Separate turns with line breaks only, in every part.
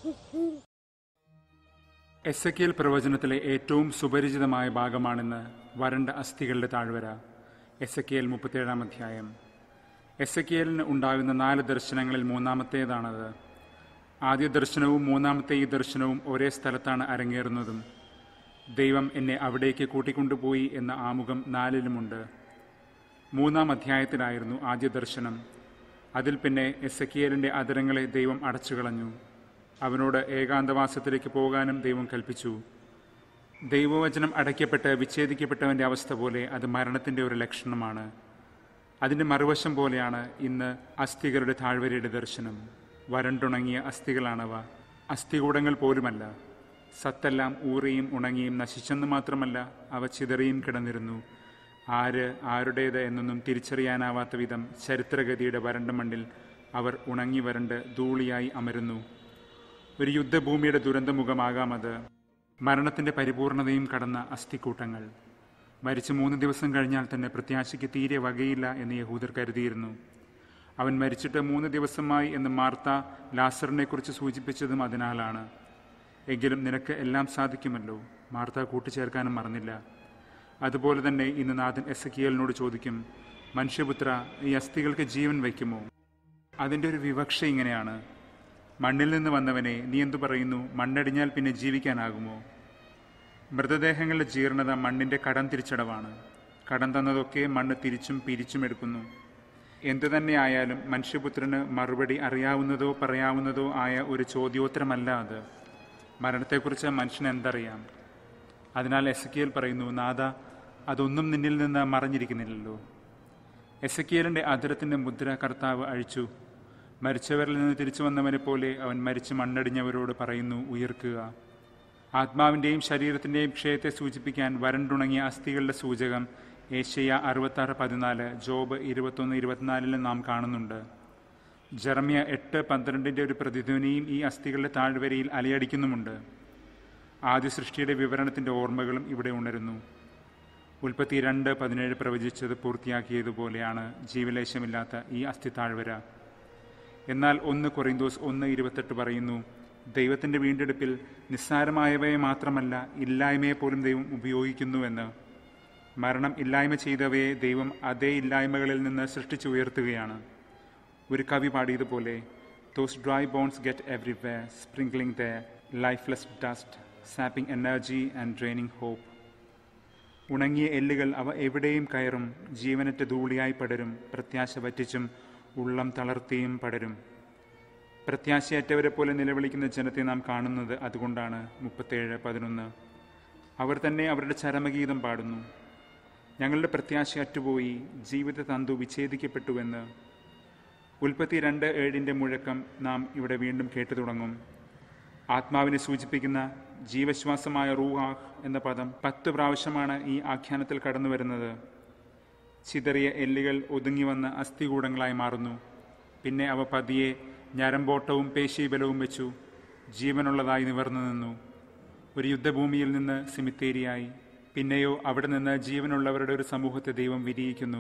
S A പ്രവചനത്തിലെ ഏറ്റവും സുപരിചിതമായ ഭാഗമാണിന്ന് വരണ്ട അസ്ഥികളുടെ താഴ്വര എസ് എ കെൽ മുപ്പത്തേഴാം അധ്യായം എസ് എ കെലിന് ഉണ്ടാകുന്ന നാല് ദർശനങ്ങളിൽ മൂന്നാമത്തേതാണത് ആദ്യ ദർശനവും മൂന്നാമത്തെ ഈ ദർശനവും ഒരേ സ്ഥലത്താണ് അരങ്ങേറുന്നതും ദൈവം എന്നെ അവിടേക്ക് കൂട്ടിക്കൊണ്ടുപോയി എന്ന ആമുഖം നാലിലുമുണ്ട് മൂന്നാം അധ്യായത്തിലായിരുന്നു ആദ്യ ദർശനം അതിൽ പിന്നെ എസക്കിയലിൻ്റെ അതിരങ്ങളെ ദൈവം അടച്ചുകളഞ്ഞു അവനോട് ഏകാന്തവാസത്തിലേക്ക് പോകാനും ദൈവം കൽപ്പിച്ചു ദൈവവചനം അടയ്ക്കപ്പെട്ട് വിച്ഛേദിക്കപ്പെട്ടവൻ്റെ അവസ്ഥ പോലെ അത് മരണത്തിൻ്റെ ഒരു ലക്ഷണമാണ് അതിൻ്റെ മറുവശം പോലെയാണ് ഇന്ന് അസ്ഥികളുടെ താഴ്വരയുടെ ദർശനം വരണ്ടുണങ്ങിയ അസ്ഥികളാണവ അസ്ഥികൂടങ്ങൾ പോലുമല്ല സത്തെല്ലാം ഊറിയും ഉണങ്ങിയും നശിച്ചെന്ന് മാത്രമല്ല അവ ചിതറിയും കിടന്നിരുന്നു ആര് ആരുടേത് എന്നൊന്നും തിരിച്ചറിയാനാവാത്ത വിധം ചരിത്രഗതിയുടെ വരണ്ട മണ്ണിൽ അവർ ഉണങ്ങി വരണ്ട് ധൂളിയായി അമരുന്നു ഒരു യുദ്ധഭൂമിയുടെ ദുരന്തമുഖമാകാം അത് മരണത്തിന്റെ പരിപൂർണതയും കടന്ന അസ്ഥിക്കൂട്ടങ്ങൾ മരിച്ച് മൂന്ന് ദിവസം കഴിഞ്ഞാൽ തന്നെ പ്രത്യാശയ്ക്ക് തീരെ വകയില്ല എന്ന് യഹൂദർ കരുതിയിരുന്നു അവൻ മരിച്ചിട്ട് മൂന്ന് ദിവസമായി എന്ന് മാർത്ത ലാസറിനെ കുറിച്ച് സൂചിപ്പിച്ചതും അതിനാലാണ് എങ്കിലും നിനക്ക് എല്ലാം സാധിക്കുമല്ലോ മാർത്ത കൂട്ടിച്ചേർക്കാനും മറന്നില്ല അതുപോലെ തന്നെ ഇന്ന് നാഥൻ എസക്കിയലിനോട് ചോദിക്കും മനുഷ്യപുത്ര ഈ അസ്ഥികൾക്ക് ജീവൻ വയ്ക്കുമോ അതിൻ്റെ ഒരു വിവക്ഷ ഇങ്ങനെയാണ് മണ്ണിൽ നിന്ന് വന്നവനെ നീ എന്തു പറയുന്നു മണ്ണടിഞ്ഞാൽ പിന്നെ ജീവിക്കാനാകുമോ മൃതദേഹങ്ങളുടെ ജീർണത മണ്ണിൻ്റെ കടം തിരിച്ചടവാണ് കടം തന്നതൊക്കെ മണ്ണ് തിരിച്ചും പിരിച്ചും എടുക്കുന്നു എന്തു തന്നെ ആയാലും മനുഷ്യപുത്രന് മറുപടി അറിയാവുന്നതോ പറയാവുന്നതോ ആയ ഒരു ചോദ്യോത്തരമല്ല അത് മരണത്തെക്കുറിച്ച് മനുഷ്യന് എന്തറിയാം അതിനാൽ എസക്കിയൽ പറയുന്നു നാഥ അതൊന്നും നിന്നിൽ നിന്ന് മറഞ്ഞിരിക്കുന്നില്ലല്ലോ എസക്കിയലിൻ്റെ അതിരത്തിൻ്റെ മുദ്ര കർത്താവ് അഴിച്ചു മരിച്ചവരിൽ നിന്ന് തിരിച്ചു വന്നവനെ പോലെ അവൻ മരിച്ച് മണ്ണടിഞ്ഞവരോട് പറയുന്നു ഉയർക്കുക ആത്മാവിൻ്റെയും ശരീരത്തിൻ്റെയും ക്ഷയത്തെ സൂചിപ്പിക്കാൻ വരണ്ടുണങ്ങിയ അസ്ഥികളുടെ സൂചകം ഏഷ്യ അറുപത്താറ് പതിനാല് ജോബ് ഇരുപത്തൊന്ന് ഇരുപത്തിനാലിലും നാം കാണുന്നുണ്ട് ജർമ്യ എട്ട് പന്ത്രണ്ടിൻ്റെ ഒരു പ്രതിധ്വനിയും ഈ അസ്ഥികളുടെ താഴ്വരയിൽ അലയടിക്കുന്നുമുണ്ട് ആദ്യ സൃഷ്ടിയുടെ വിവരണത്തിൻ്റെ ഓർമ്മകളും ഇവിടെ ഉണരുന്നു ഉൽപ്പത്തി രണ്ട് പതിനേഴ് പ്രവചിച്ചത് പൂർത്തിയാക്കിയതുപോലെയാണ് ജീവലേശമില്ലാത്ത ഈ അസ്ഥി താഴ്വര എന്നാൽ ഒന്ന് കൊറിന്തോസ് ഒന്ന് ഇരുപത്തെട്ട് പറയുന്നു ദൈവത്തിൻ്റെ വീണ്ടെടുപ്പിൽ നിസ്സാരമായവയെ മാത്രമല്ല ഇല്ലായ്മയെ പോലും ദൈവം ഉപയോഗിക്കുന്നുവെന്ന് മരണം ഇല്ലായ്മ ചെയ്തവയെ ദൈവം അതേ ഇല്ലായ്മകളിൽ നിന്ന് സൃഷ്ടിച്ചു ഉയർത്തുകയാണ് ഒരു കവി പാടിയതുപോലെ those dry bones get everywhere sprinkling the lifeless dust sapping energy and draining hope ഉണങ്ങിയ എല്ലുകൾ അവ എവിടെയും കയറും ജീവനറ്റ ധൂളിയായി പടരും പ്രത്യാശ വറ്റിച്ചും ഉള്ളം തളർത്തിയും പടരും പ്രത്യാശയറ്റവരെ പോലെ നിലവിളിക്കുന്ന ജനത്തെ നാം കാണുന്നത് അതുകൊണ്ടാണ് മുപ്പത്തേഴ് പതിനൊന്ന് അവർ തന്നെ അവരുടെ ചരമഗീതം പാടുന്നു ഞങ്ങളുടെ പ്രത്യാശ അറ്റുപോയി ജീവിത തന്തു വിച്ഛേദിക്കപ്പെട്ടുവെന്ന് ഉൽപ്പത്തി രണ്ട് ഏഴിൻ്റെ മുഴക്കം നാം ഇവിടെ വീണ്ടും കേട്ടു തുടങ്ങും ആത്മാവിനെ സൂചിപ്പിക്കുന്ന ജീവശ്വാസമായ റൂഹാഹ് എന്ന പദം പത്ത് പ്രാവശ്യമാണ് ഈ ആഖ്യാനത്തിൽ കടന്നു വരുന്നത് ചിതറിയ എല്ലുകൾ ഒതുങ്ങി വന്ന അസ്ഥികൂടങ്ങളായി മാറുന്നു പിന്നെ അവ പതിയെ ഞരമ്പോട്ടവും പേശീബലവും വെച്ചു ജീവനുള്ളതായി നിവർന്നു നിന്നു ഒരു യുദ്ധഭൂമിയിൽ നിന്ന് സിമിത്തേരിയായി പിന്നെയോ അവിടെ നിന്ന് ജീവനുള്ളവരുടെ ഒരു സമൂഹത്തെ ദൈവം വിരിയിക്കുന്നു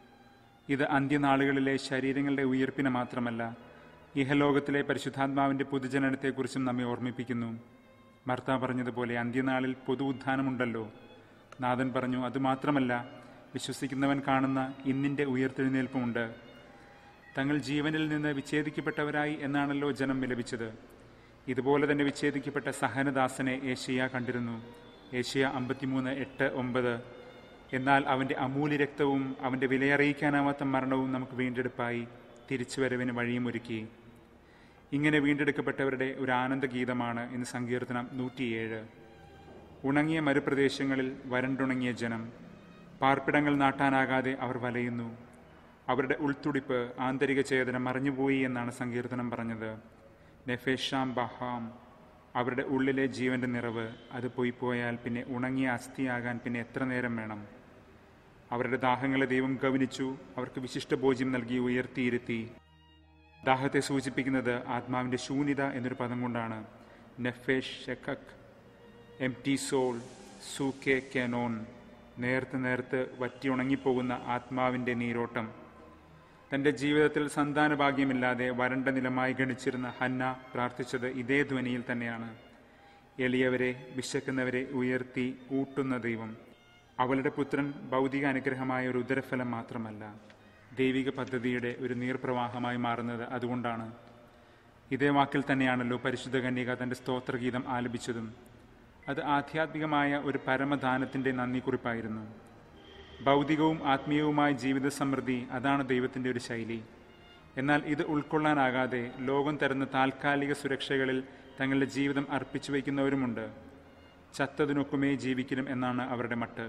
ഇത് അന്ത്യനാളുകളിലെ ശരീരങ്ങളുടെ ഉയർപ്പിനെ മാത്രമല്ല ഇഹലോകത്തിലെ പരിശുദ്ധാത്മാവിൻ്റെ പൊതുജനനത്തെക്കുറിച്ചും നമ്മെ ഓർമ്മിപ്പിക്കുന്നു മർത്ത പറഞ്ഞതുപോലെ അന്ത്യനാളിൽ പൊതു ഉത്ഥാനമുണ്ടല്ലോ നാഥൻ പറഞ്ഞു അതുമാത്രമല്ല വിശ്വസിക്കുന്നവൻ കാണുന്ന ഇന്നിൻ്റെ ഉയർത്തെഴുന്നേൽപ്പുമുണ്ട് തങ്ങൾ ജീവനിൽ നിന്ന് വിച്ഛേദിക്കപ്പെട്ടവരായി എന്നാണല്ലോ ജനം വിലപിച്ചത് ഇതുപോലെ തന്നെ വിച്ഛേദിക്കപ്പെട്ട സഹനദാസനെ ഏഷ്യ കണ്ടിരുന്നു ഏഷ്യ അമ്പത്തിമൂന്ന് എട്ട് ഒമ്പത് എന്നാൽ അവൻ്റെ അമൂല്യ രക്തവും അവൻ്റെ വിലയറിയിക്കാനാവാത്ത മരണവും നമുക്ക് വീണ്ടെടുപ്പായി തിരിച്ചുവരവിന് വഴിയും ഒരുക്കി ഇങ്ങനെ വീണ്ടെടുക്കപ്പെട്ടവരുടെ ഒരു ആനന്ദഗീതമാണ് ഇന്ന് സങ്കീർത്തനം നൂറ്റിയേഴ് ഉണങ്ങിയ മരുപ്രദേശങ്ങളിൽ വരണ്ടുണങ്ങിയ ജനം പാർപ്പിടങ്ങൾ നാട്ടാനാകാതെ അവർ വലയുന്നു അവരുടെ ഉൾത്തുടിപ്പ് ആന്തരിക ചേതന മറിഞ്ഞുപോയി എന്നാണ് സങ്കീർത്തനം പറഞ്ഞത് നെഫേഷാം ബഹാം അവരുടെ ഉള്ളിലെ ജീവന്റെ നിറവ് അത് പോയി പോയാൽ പിന്നെ ഉണങ്ങിയ അസ്ഥിയാകാൻ പിന്നെ എത്ര നേരം വേണം അവരുടെ ദാഹങ്ങളെ ദൈവം ഗവനിച്ചു അവർക്ക് വിശിഷ്ട ഭോജ്യം നൽകി ഉയർത്തിയിരുത്തി ദാഹത്തെ സൂചിപ്പിക്കുന്നത് ആത്മാവിൻ്റെ ശൂന്യത എന്നൊരു പദം കൊണ്ടാണ് നെഫേഷ് ഷെക്കക് എം ടി സോൾ സൂക്കെ കെനോൻ നേർത്ത് നേർത്ത് വറ്റി ഉണങ്ങിപ്പോകുന്ന ആത്മാവിൻ്റെ നീരോട്ടം തന്റെ ജീവിതത്തിൽ സന്താനഭാഗ്യമില്ലാതെ വരണ്ട നിലമായി ഗണിച്ചിരുന്ന ഹന്ന പ്രാർത്ഥിച്ചത് ഇതേ ധ്വനിയിൽ തന്നെയാണ് എളിയവരെ വിശക്കുന്നവരെ ഉയർത്തി ഊട്ടുന്ന ദൈവം അവളുടെ പുത്രൻ ഭൗതിക അനുഗ്രഹമായ ഒരു ഉദരഫലം മാത്രമല്ല ദൈവിക പദ്ധതിയുടെ ഒരു നീർപ്രവാഹമായി മാറുന്നത് അതുകൊണ്ടാണ് ഇതേ വാക്കിൽ തന്നെയാണല്ലോ പരിശുദ്ധ കന്യക തന്റെ സ്തോത്രഗീതം ആലപിച്ചതും അത് ആധ്യാത്മികമായ ഒരു പരമദാനത്തിന്റെ നന്ദി കുറിപ്പായിരുന്നു ഭൗതികവും ആത്മീയവുമായ ജീവിത സമൃദ്ധി അതാണ് ദൈവത്തിൻ്റെ ഒരു ശൈലി എന്നാൽ ഇത് ഉൾക്കൊള്ളാനാകാതെ ലോകം തരുന്ന താൽക്കാലിക സുരക്ഷകളിൽ തങ്ങളുടെ ജീവിതം അർപ്പിച്ചു വയ്ക്കുന്നവരുമുണ്ട് ചത്തതിനൊക്കുമേ ജീവിക്കലും എന്നാണ് അവരുടെ മട്ട്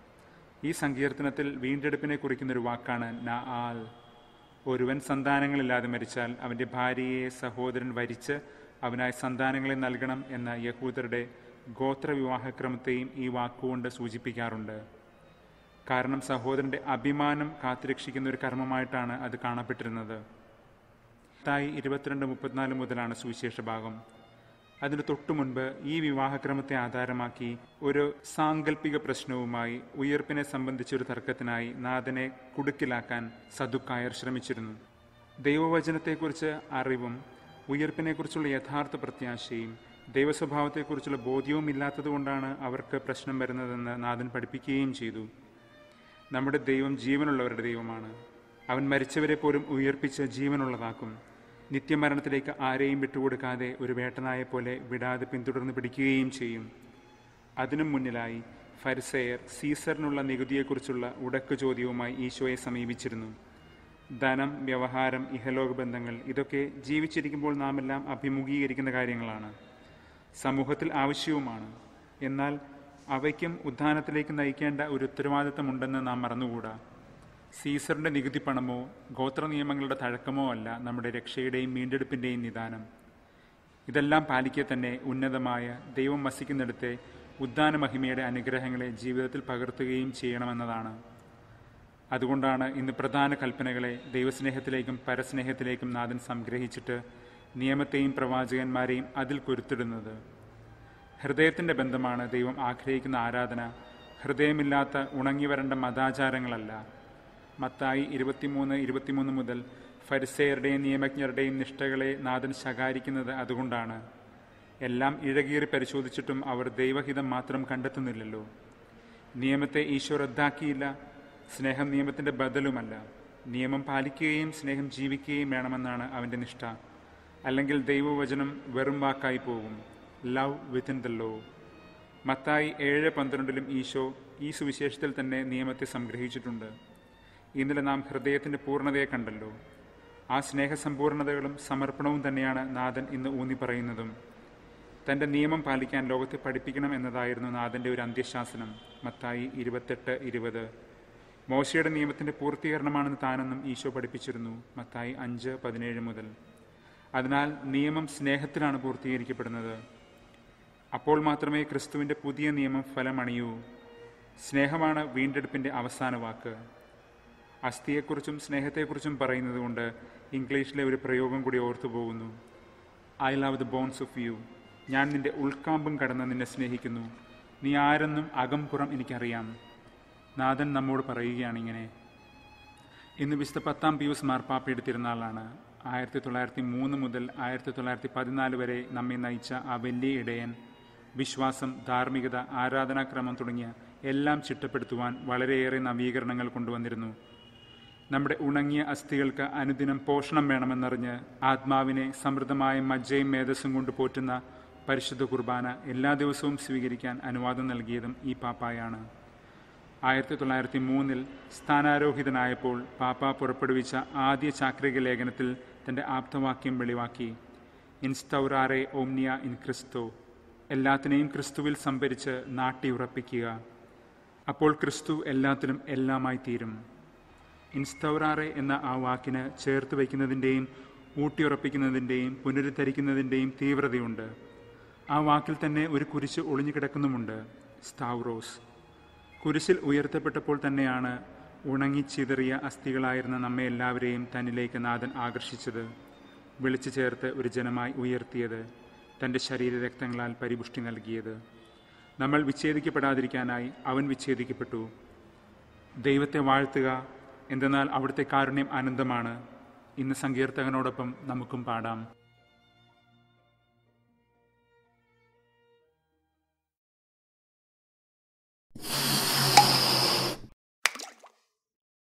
ഈ സങ്കീർത്തനത്തിൽ വീണ്ടെടുപ്പിനെ കുറിക്കുന്നൊരു വാക്കാണ് ന ആൽ ഒരുവൻ സന്താനങ്ങളില്ലാതെ മരിച്ചാൽ അവൻ്റെ ഭാര്യയെ സഹോദരൻ വരിച്ച് അവനായി സന്താനങ്ങളെ നൽകണം എന്ന യഹൂദരുടെ ഗോത്രവിവാഹക്രമത്തെയും ഈ വാക്കുകൊണ്ട് സൂചിപ്പിക്കാറുണ്ട് കാരണം സഹോദരന്റെ അഭിമാനം കാത്തുരക്ഷിക്കുന്ന ഒരു കർമ്മമായിട്ടാണ് അത് കാണപ്പെട്ടിരുന്നത് തായി ഇരുപത്തിരണ്ട് മുപ്പത്തിനാല് മുതലാണ് സുവിശേഷ ഭാഗം അതിന് തൊട്ടു മുൻപ് ഈ വിവാഹക്രമത്തെ ആധാരമാക്കി ഒരു സാങ്കല്പിക പ്രശ്നവുമായി ഉയർപ്പിനെ സംബന്ധിച്ചൊരു തർക്കത്തിനായി നാഥനെ കുടുക്കിലാക്കാൻ സദുക്കായർ ശ്രമിച്ചിരുന്നു ദൈവവചനത്തെക്കുറിച്ച് അറിവും ഉയർപ്പിനെക്കുറിച്ചുള്ള യഥാർത്ഥ പ്രത്യാശയും ദൈവസ്വഭാവത്തെക്കുറിച്ചുള്ള ബോധ്യവും ഇല്ലാത്തതുകൊണ്ടാണ് അവർക്ക് പ്രശ്നം വരുന്നതെന്ന് നാഥൻ പഠിപ്പിക്കുകയും ചെയ്തു നമ്മുടെ ദൈവം ജീവനുള്ളവരുടെ ദൈവമാണ് അവൻ മരിച്ചവരെ പോലും ഉയർപ്പിച്ച് ജീവനുള്ളതാക്കും നിത്യമരണത്തിലേക്ക് ആരെയും വിട്ടുകൊടുക്കാതെ ഒരു വേട്ടനായെ പോലെ വിടാതെ പിന്തുടർന്ന് പിടിക്കുകയും ചെയ്യും അതിനും മുന്നിലായി ഫരിസെയർ സീസറിനുള്ള നികുതിയെക്കുറിച്ചുള്ള ഉടക്ക് ചോദ്യവുമായി ഈശോയെ സമീപിച്ചിരുന്നു ധനം വ്യവഹാരം ഇഹലോക ബന്ധങ്ങൾ ഇതൊക്കെ ജീവിച്ചിരിക്കുമ്പോൾ നാം എല്ലാം അഭിമുഖീകരിക്കുന്ന കാര്യങ്ങളാണ് സമൂഹത്തിൽ ആവശ്യവുമാണ് എന്നാൽ അവയ്ക്കും ഉദ്ധാനത്തിലേക്ക് നയിക്കേണ്ട ഒരു ഉത്തരവാദിത്തമുണ്ടെന്ന് നാം മറന്നുകൂടാ സീസറിന്റെ നികുതി പണമോ ഗോത്ര നിയമങ്ങളുടെ തഴക്കമോ അല്ല നമ്മുടെ രക്ഷയുടെയും വീണ്ടെടുപ്പിന്റെയും നിദാനം ഇതെല്ലാം പാലിക്കെ തന്നെ ഉന്നതമായ ദൈവം വസിക്കുന്നിടത്തെ ഉദ്ധാന മഹിമയുടെ അനുഗ്രഹങ്ങളെ ജീവിതത്തിൽ പകർത്തുകയും ചെയ്യണമെന്നതാണ് അതുകൊണ്ടാണ് ഇന്ന് പ്രധാന കൽപ്പനകളെ ദൈവസ്നേഹത്തിലേക്കും പരസ്നേഹത്തിലേക്കും നാഥൻ സംഗ്രഹിച്ചിട്ട് നിയമത്തെയും പ്രവാചകന്മാരെയും അതിൽ കുരുത്തിടുന്നത് ഹൃദയത്തിന്റെ ബന്ധമാണ് ദൈവം ആഗ്രഹിക്കുന്ന ആരാധന ഹൃദയമില്ലാത്ത ഉണങ്ങി വരേണ്ട മതാചാരങ്ങളല്ല മത്തായി ഇരുപത്തിമൂന്ന് ഇരുപത്തിമൂന്ന് മുതൽ ഫരിസേയരുടെയും നിയമജ്ഞരുടെയും നിഷ്ഠകളെ നാഥൻ ശകാരിക്കുന്നത് അതുകൊണ്ടാണ് എല്ലാം ഇഴകീറി പരിശോധിച്ചിട്ടും അവർ ദൈവഹിതം മാത്രം കണ്ടെത്തുന്നില്ലല്ലോ നിയമത്തെ ഈശോ റദ്ദാക്കിയില്ല സ്നേഹം നിയമത്തിന്റെ ബദലുമല്ല നിയമം പാലിക്കുകയും സ്നേഹം ജീവിക്കുകയും വേണമെന്നാണ് അവന്റെ നിഷ്ഠ അല്ലെങ്കിൽ ദൈവവചനം വെറും വാക്കായി പോകും love within the law Mathai ഏഴ് പന്ത്രണ്ടിലും ഈശോ ഈ സുവിശേഷത്തിൽ തന്നെ നിയമത്തെ സംഗ്രഹിച്ചിട്ടുണ്ട് ഇന്നലെ നാം ഹൃദയത്തിന്റെ പൂർണ്ണതയെ കണ്ടല്ലോ ആ സ്നേഹസമ്പൂർണതകളും സമർപ്പണവും തന്നെയാണ് നാഥൻ ഇന്ന് ഊന്നി പറയുന്നതും തന്റെ നിയമം പാലിക്കാൻ ലോകത്തെ പഠിപ്പിക്കണം എന്നതായിരുന്നു നാഥന്റെ ഒരു അന്ത്യശാസനം മത്തായി ഇരുപത്തെട്ട് ഇരുപത് മോശയുടെ നിയമത്തിന്റെ പൂർത്തീകരണമാണെന്ന് താനെന്നും ഈശോ പഠിപ്പിച്ചിരുന്നു മത്തായി അഞ്ച് പതിനേഴ് മുതൽ അതിനാൽ നിയമം സ്നേഹത്തിലാണ് പൂർത്തീകരിക്കപ്പെടുന്നത് അപ്പോൾ മാത്രമേ ക്രിസ്തുവിന്റെ പുതിയ നിയമം ഫലമണിയൂ സ്നേഹമാണ് വീണ്ടെടുപ്പിന്റെ അവസാന വാക്ക് അസ്ഥിയെക്കുറിച്ചും സ്നേഹത്തെക്കുറിച്ചും പറയുന്നത് കൊണ്ട് ഇംഗ്ലീഷിലെ ഒരു പ്രയോഗം കൂടി ഓർത്തു പോകുന്നു I love the bones of you ഞാൻ നിന്റെ ഉൾക്കാമ്പും കടന്ന് നിന്നെ സ്നേഹിക്കുന്നു നീ ആരെന്നും അകംപുറം എനിക്കറിയാം നാഥൻ നമ്മോട് പറയുകയാണ് ഇങ്ങനെ ഇന്ന് വിശുദ്ധ പത്താം പിയൂസ് മാർപ്പാപ്പയുടെ തിരുനാളാണ് ആയിരത്തി തൊള്ളായിരത്തി മൂന്ന് മുതൽ ആയിരത്തി തൊള്ളായിരത്തി പതിനാല് വരെ നമ്മെ നയിച്ച ആ വലിയ ഇടയൻ വിശ്വാസം ധാർമ്മികത ആരാധനാക്രമം തുടങ്ങിയ എല്ലാം ചിട്ടപ്പെടുത്തുവാൻ വളരെയേറെ നവീകരണങ്ങൾ കൊണ്ടുവന്നിരുന്നു നമ്മുടെ ഉണങ്ങിയ അസ്ഥികൾക്ക് അനുദിനം പോഷണം വേണമെന്നറിഞ്ഞ് ആത്മാവിനെ സമൃദ്ധമായ മജ്ജയും മേധസ്സും കൊണ്ട് പോറ്റുന്ന പരിശുദ്ധ കുർബാന എല്ലാ ദിവസവും സ്വീകരിക്കാൻ അനുവാദം നൽകിയതും ഈ പാപ്പായാണ് ആയിരത്തി തൊള്ളായിരത്തി മൂന്നിൽ സ്ഥാനാരോഹിതനായപ്പോൾ പാപ്പ പുറപ്പെടുവിച്ച ആദ്യ ചാക്രിക ലേഖനത്തിൽ തന്റെ ആപ്തവാക്യം വെളിവാക്കി ഇൻസ്റ്റൗറാറെ ഓംനിയ ഇൻ ക്രിസ്തു എല്ലാത്തിനെയും ക്രിസ്തുവിൽ സംഭരിച്ച് നാട്ടിയുറപ്പിക്കുക അപ്പോൾ ക്രിസ്തു എല്ലാത്തിലും എല്ലാമായി തീരും ഇൻസ്റ്റൗറാറെ എന്ന ആ വാക്കിന് ചേർത്ത് വയ്ക്കുന്നതിൻ്റെയും ഊട്ടിയുറപ്പിക്കുന്നതിൻ്റെയും പുനരുദ്ധരിക്കുന്നതിൻ്റെയും തീവ്രതയുണ്ട് ആ വാക്കിൽ തന്നെ ഒരു കുരിശ് ഒളിഞ്ഞു കിടക്കുന്നുമുണ്ട് സ്താവ്രോസ് കുരിശിൽ ഉയർത്തപ്പെട്ടപ്പോൾ തന്നെയാണ് ഉണങ്ങിച്ചിതറിയ അസ്ഥികളായിരുന്ന നമ്മെ എല്ലാവരെയും തന്നിലേക്ക് നാഥൻ ആകർഷിച്ചത് വിളിച്ചു ചേർത്ത് ഒരു ജനമായി ഉയർത്തിയത് തൻ്റെ ശരീരരക്തങ്ങളാൽ പരിപുഷ്ടി നൽകിയത് നമ്മൾ വിച്ഛേദിക്കപ്പെടാതിരിക്കാനായി അവൻ വിച്ഛേദിക്കപ്പെട്ടു ദൈവത്തെ വാഴ്ത്തുക എന്തെന്നാൽ അവിടുത്തെ കാരുണ്യം അനന്തമാണ് ഇന്ന് സങ്കീർത്തകനോടൊപ്പം നമുക്കും പാടാം